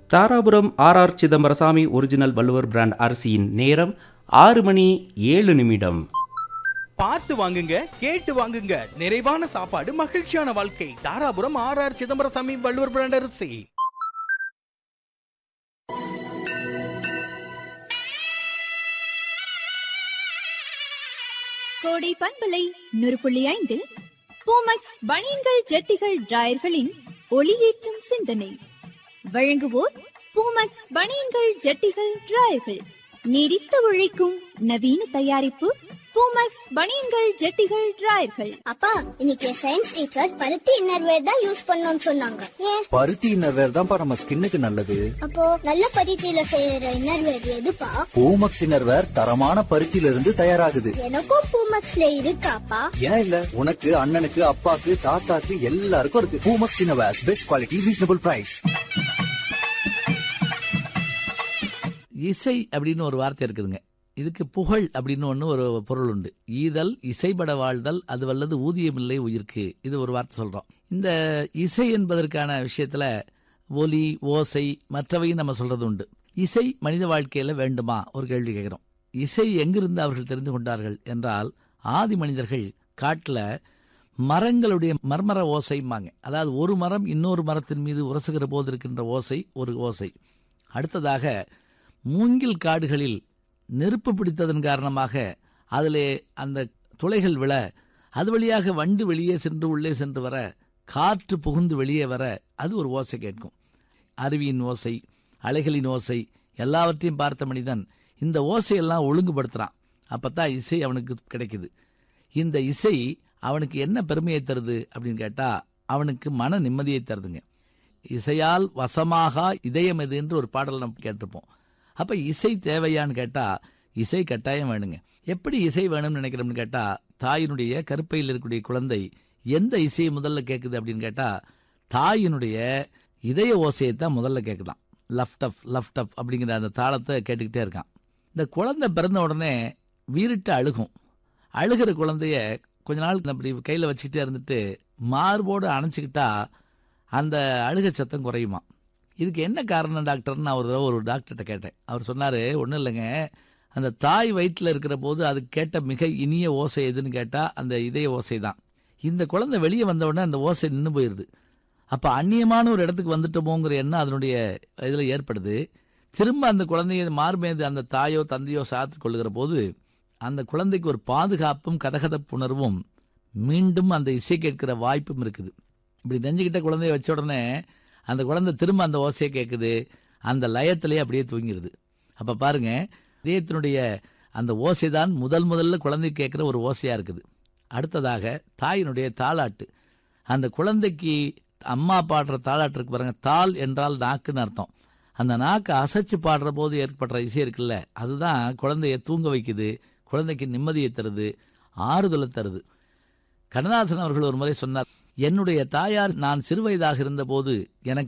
Dharapuram R R Chidambarasamy original Valluvar brand அரிசியின் நேரம் ஆறு மணி ஏழு நிமிடம் பார்த்து வாங்குங்க கேட்டு வாங்குங்க நிறைவான சாப்பாடு மகிழ்ச்சியான வாழ்க்கை Dharapuram R R Chidambarasamy Valluvar brand அரிசி கோடை பண்பலை நூறு புள்ளி ஐந்தில் பூமக்ஸ் பனியன்கள் ஜட்டிகள் டிராயர்களின் ஒளியேற்றும் சிந்தனை வழங்குவோர் பூமக்ஸ் பனியன்கள் ஜட்டிகள் டிராயர்கள் நீடித்து உழைக்கும் நவீன தயாரிப்பு பூமக்ஸ் பனியன்கள் ஜட்டிகள் டிராயர்கள் அப்பா இன்னைக்கு சயின்ஸ் டீச்சர் பருத்தி இன்னர்வேர் தான் யூஸ் பண்ணணும்னு சொன்னாங்க ஏன் பருத்தி இன்னர்வேர் தான்ப்பா நம்ம ஸ்கின்னுக்கு நல்லது அப்போ நல்ல பருத்தியில செய்யற இன்னர்வேர் எதுப்பா பூமக்ஸ் இன்னர்வேர் தரமான பருத்தியில இருந்து தயாராகுது எனக்கும் பூமக்ஸ்ல இருக்காப்பா ஏன் இல்ல உனக்கு அண்ணனுக்கு அப்பாக்கு தாத்தாக்கு எல்லாருக்கும் இருக்கு Poomex innerwear best quality reasonable price இசை அப்படின்னு ஒரு வார்த்தை இருக்குதுங்க இதுக்கு புகழ் அப்படின்னு ஒன்று ஒரு பொருள் உண்டு ஈதல் இசைபட வாழ்தல் அது வல்லது ஊதியமில்லை உயிர்க்கு இது ஒரு வார்த்தை சொல்கிறோம் இந்த இசை என்பதற்கான விஷயத்தில் ஒலி ஓசை மற்றவையும் நம்ம சொல்கிறது உண்டு இசை மனித வாழ்க்கையில் வேண்டுமா ஒரு கேள்வி கேட்குறோம் இசை எங்கிருந்து அவர்கள் தெரிந்து கொண்டார்கள் என்றால் ஆதி மனிதர்கள் காட்டில் மரங்களுடைய மர்மர ஓசைம்பாங்க அதாவது ஒரு மரம் இன்னொரு மரத்தின் மீது உரசுகிற போது இருக்கின்ற ஓசை ஒரு ஓசை அடுத்ததாக மூங்கில் காடுகளில் நெருப்பு பிடித்ததன் காரணமாக அதிலே அந்த துளைகள் விழ அது வழியாக வண்டு வெளியே சென்று உள்ளே சென்று வர காற்று புகுந்து வெளியே வர அது ஒரு ஓசை கேட்கும் அருவியின் ஓசை அலைகளின் ஓசை எல்லாவற்றையும் பார்த்த மனிதன் இந்த ஓசையெல்லாம் ஒழுங்குபடுத்துகிறான் அப்போ தான் இசை அவனுக்கு கிடைக்குது இந்த இசை அவனுக்கு என்ன பெருமையை தருது அப்படின்னு கேட்டால் அவனுக்கு மன நிம்மதியை தருதுங்க இசையால் வசமாக இதயம் எது என்று ஒரு பாடல் நம்ம கேட்டிருப்போம் அப்போ இசை தேவையான்னு கேட்டால் இசை கட்டாயம் வேணுங்க எப்படி இசை வேணும்னு நினைக்கிறோம்னு கேட்டால் தாயினுடைய கருப்பையில் இருக்கக்கூடிய குழந்தை எந்த இசையை முதல்ல கேட்குது அப்படின்னு கேட்டால் தாயினுடைய இதய ஓசையை தான் முதல்ல கேட்குதான் லஃப்ட் அப் லஃப்ட் அப் அப்படிங்கிற அந்த தாளத்தை கேட்டுக்கிட்டே இருக்கான் இந்த குழந்தை பிறந்த உடனே வீறிட்டு அழுகும் அழுகிற குழந்தைய கொஞ்ச நாள் அப்படி கையில் வச்சுக்கிட்டே இருந்துட்டு மார்போடு அணைச்சிக்கிட்டா அந்த அழுகை சத்தம் குறையுமா இதுக்கு என்ன காரணம் டாக்டர்னு நான் ஒரு தடவை ஒரு டாக்டர்கிட்ட கேட்டேன் அவர் சொன்னார் ஒன்றும் இல்லைங்க அந்த தாய் வயிற்றில் இருக்கிற போது அது கேட்ட மிக இனிய ஓசை எதுன்னு கேட்டால் அந்த இதய ஓசை தான் இந்த குழந்தை வெளியே வந்த உடனே அந்த ஓசை நின்று போயிடுது அப்போ அந்நியமான ஒரு இடத்துக்கு வந்துட்டோமோங்கிற எண்ணம் அதனுடைய இதில் ஏற்படுது திரும்ப அந்த குழந்தைய மார்மேது அந்த தாயோ தந்தையோ சாத்து கொள்ளுகிற போது அந்த குழந்தைக்கு ஒரு பாதுகாப்பும் கதகதப்புணர்வும் மீண்டும் அந்த இசை கேட்கிற வாய்ப்பும் இருக்குது இப்படி நெஞ்சுக்கிட்ட குழந்தைய வச்ச உடனே அந்த குழந்தை திரும்ப அந்த ஓசையை கேட்குது அந்த லயத்திலேயே அப்படியே தூங்கிடுது அப்போ பாருங்க இதயத்தினுடைய அந்த ஓசை தான் முதல் முதல்ல குழந்தை கேட்குற ஒரு ஓசையாக இருக்குது அடுத்ததாக தாயினுடைய தாளாட்டு அந்த குழந்தைக்கு அம்மா பாடுற தாளாட்டு இருக்கு பாருங்க தாள் என்றால் நாக்குன்னு அர்த்தம் அந்த நாக்கை அசைச்சு பாடுற போது ஏற்படுற இசை இருக்குல்ல அதுதான் குழந்தைய தூங்க வைக்குது குழந்தைக்கு நிம்மதியை தருது ஆறுதலை தருது கண்ணதாசன் அவர்கள் ஒரு முறை சொன்னார் என்னுடைய தாயார் நான் சிறுவயதாக இருந்தபோது எனக்கு